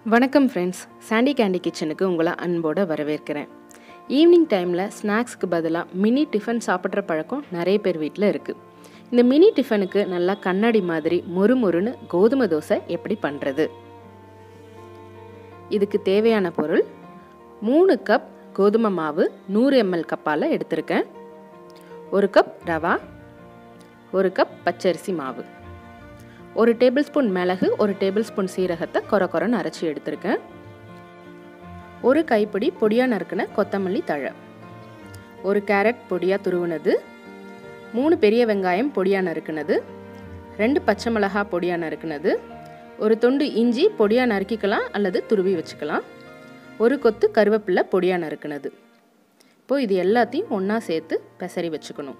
வணக்கம் friends Sandy Candy கிச்சனுக்கு உங்களை அன்போடு வரவேற்கிறேன் ஈவினிங் டைமில் ஸ்நாக்ஸ்க்கு பதிலாக மினி டிஃபன் சாப்பிட்ற பழக்கம் நிறைய பேர் வீட்டில் இருக்குது இந்த மினி டிஃபனுக்கு நல்லா கண்ணாடி மாதிரி மொறுமொறுன்னு கோதுமை தோசை எப்படி பண்ணுறது இதுக்கு தேவையான பொருள் மூணு கப் கோதுமை மாவு நூறு எம்எல் கப்பால் எடுத்திருக்கேன் ஒரு கப் ரவா ஒரு கப் பச்சரிசி மாவு ஒரு டேபிள் ஸ்பூன் மிளகு ஒரு டேபிள் ஸ்பூன் சீரகத்தை கொர கொரன்னு அரைச்சி எடுத்திருக்கேன் ஒரு கைப்பிடி பொடியாக நறுக்கின கொத்தமல்லி தழை ஒரு கேரட் பொடியாக துருவினது மூணு பெரிய வெங்காயம் பொடியாக நறுக்கினது ரெண்டு பச்சை மிளகா பொடியாக நறுக்கினது ஒரு துண்டு இஞ்சி பொடியாக நறுக்கிக்கலாம் அல்லது துருவி வச்சுக்கலாம் ஒரு கொத்து கருவேப்பிலை பொடியாக நறுக்கினது இப்போது இது எல்லாத்தையும் ஒன்றா சேர்த்து பெசரி வச்சுக்கணும்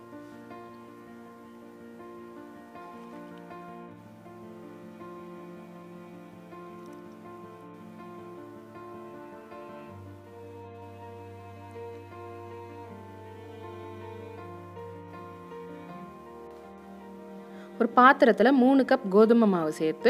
ஒரு பாத்திரத்தில் மூணு கப் கோதுமை மாவு சேர்த்து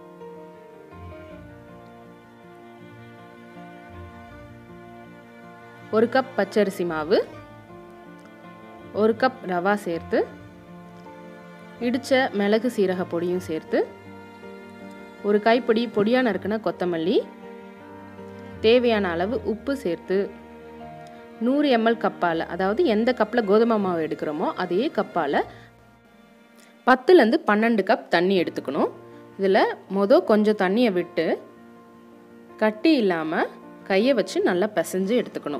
ஒரு கப் பச்சரிசி மாவு ஒரு கப் ரவா சேர்த்து இடித்த மிளகு சீரக பொடியும் சேர்த்து ஒரு கைப்பிடி பொடியாக நறுக்கின கொத்தமல்லி தேவையான அளவு உப்பு சேர்த்து நூறு எம்எல் கப்பால் அதாவது எந்த கப்பில் கோதுமை மாவு எடுக்கிறோமோ அதே கப்பால் பத்துலேருந்து பன்னெண்டு கப் தண்ணி எடுத்துக்கணும் இதில் மொதல் கொஞ்சம் தண்ணியை விட்டு கட்டி இல்லாமல் கையை வச்சு நல்லா பிசைஞ்சு எடுத்துக்கணும்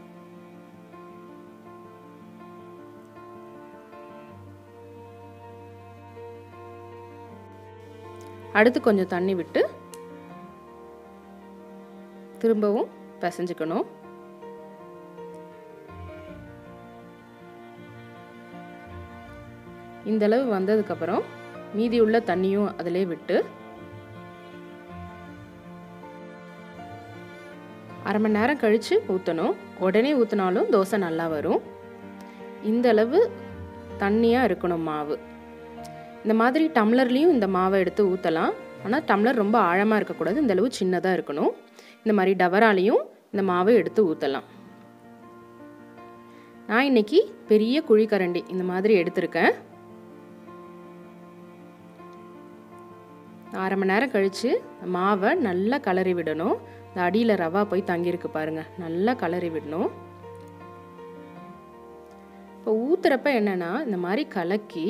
அடுத்து கொஞ்சம் தண்ணி விட்டு திரும்பவும் பிசைஞ்சுக்கணும் இந்த அளவு வந்ததுக்கப்புறம் மீதி உள்ள தண்ணியும் அதிலே விட்டு அரை மணி நேரம் கழித்து ஊற்றணும் உடனே ஊற்றினாலும் தோசை நல்லா வரும் இந்த அளவு தண்ணியாக இருக்கணும் மாவு இந்த மாதிரி டம்ளர்லேயும் இந்த மாவை எடுத்து ஊற்றலாம் ஆனால் டம்ளர் ரொம்ப ஆழமாக இருக்கக்கூடாது இந்த அளவு சின்னதாக இருக்கணும் இந்த மாதிரி டவராலையும் இந்த மாவை எடுத்து ஊற்றலாம் நான் இன்னைக்கு பெரிய குழிக்கரண்டி இந்த மாதிரி எடுத்திருக்கேன் அரை மணி நேரம் கழித்து மாவை நல்லா கலரி விடணும் இந்த அடியில் ரவா போய் தங்கியிருக்கு பாருங்கள் நல்லா கலரி விடணும் இப்போ ஊற்றுறப்ப என்னென்னா இந்த மாதிரி கலக்கி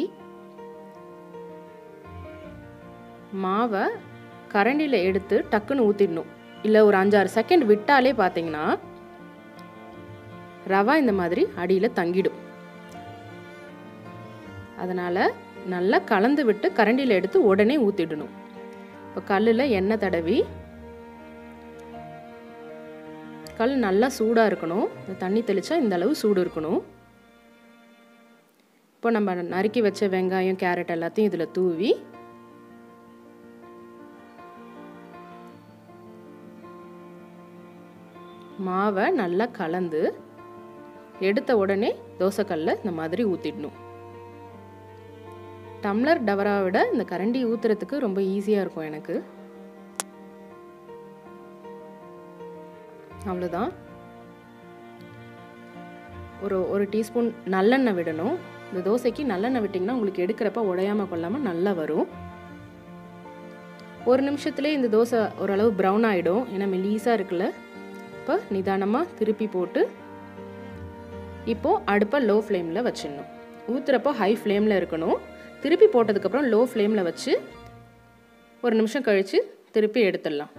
மாவை கரண்டியில் எடுத்து டக்குன்னு ஊற்றிடணும் இல்லை ஒரு அஞ்சாறு செகண்ட் விட்டாலே பார்த்தீங்கன்னா ரவா இந்த மாதிரி அடியில் தங்கிடும் அதனால் நல்லா கலந்து விட்டு கரண்டியில் எடுத்து உடனே ஊற்றிடணும் இப்போ கல்லில் எண்ணெய் தடவி கல் நல்லா சூடாக இருக்கணும் இந்த தண்ணி தெளித்தா இந்த அளவு சூடு இருக்கணும் இப்போ நம்ம நறுக்கி வச்ச வெங்காயம் கேரட் எல்லாத்தையும் இதில் தூவி மாவை நல்லா கலந்து எடுத்த உடனே தோசைக்கல்ல இந்த மாதிரி ஊற்றிடணும் டம்ளர் டவரா விட இந்த கரண்டி ஊற்றுறதுக்கு ரொம்ப ஈஸியாக இருக்கும் எனக்கு அவ்வளோதான் ஒரு ஒரு டீஸ்பூன் நல்லெண்ணெய் விடணும் இந்த தோசைக்கு நல்லெண்ணெய் விட்டிங்கன்னா உங்களுக்கு எடுக்கிறப்ப உடையாமல் கொள்ளாமல் நல்லா வரும் ஒரு நிமிஷத்துலேயே இந்த தோசை ஓரளவு ப்ரௌன் ஆகிடும் ஏன்னா மெலீஸாக இருக்குல்ல இப்போ நிதானமாக திருப்பி போட்டு இப்போது அடுப்பை லோ ஃப்ளேமில் வச்சிடணும் ஊற்றுறப்போ ஹை ஃப்ளேமில் இருக்கணும் திருப்பி போட்டதுக்கப்புறம் லோ ஃப்ளேமில் வச்சு ஒரு நிமிஷம் கழித்து திருப்பி எடுத்துடலாம்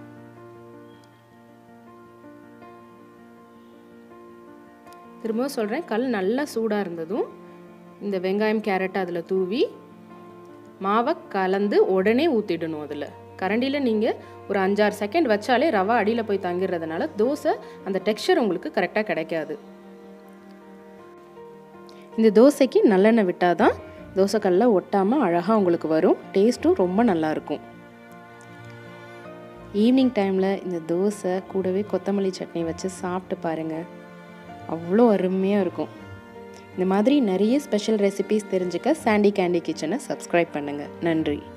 திரும்பவும் சொல்கிறேன் கல் நல்லா சூடாக இருந்ததும் இந்த வெங்காயம் கேரட் அதில் தூவி மாவை கலந்து உடனே ஊற்றிடணும் அதில் கரண்டியில் நீங்கள் ஒரு அஞ்சாறு செகண்ட் வச்சாலே ரவா அடியில் போய் தங்கிடுறதுனால தோசை அந்த டெக்ஸ்சர் உங்களுக்கு கரெக்டாக கிடைக்காது இந்த தோசைக்கு நல்லெண்ணெய் விட்டால் தான் தோசைக்கல்ல ஒட்டாமல் அழகாக உங்களுக்கு வரும் டேஸ்ட்டும் ரொம்ப நல்லாயிருக்கும் ஈவினிங் டைமில் இந்த தோசை கூடவே கொத்தமல்லி சட்னி வச்சு சாப்பிட்டு பாருங்கள் அவ்வளோ அருமையாக இருக்கும் இந்த மாதிரி நிறைய ஸ்பெஷல் ரெசிபீஸ் தெரிஞ்சுக்க சாண்டி கேண்டி கிச்சனை சப்ஸ்கிரைப் பண்ணுங்கள் நன்றி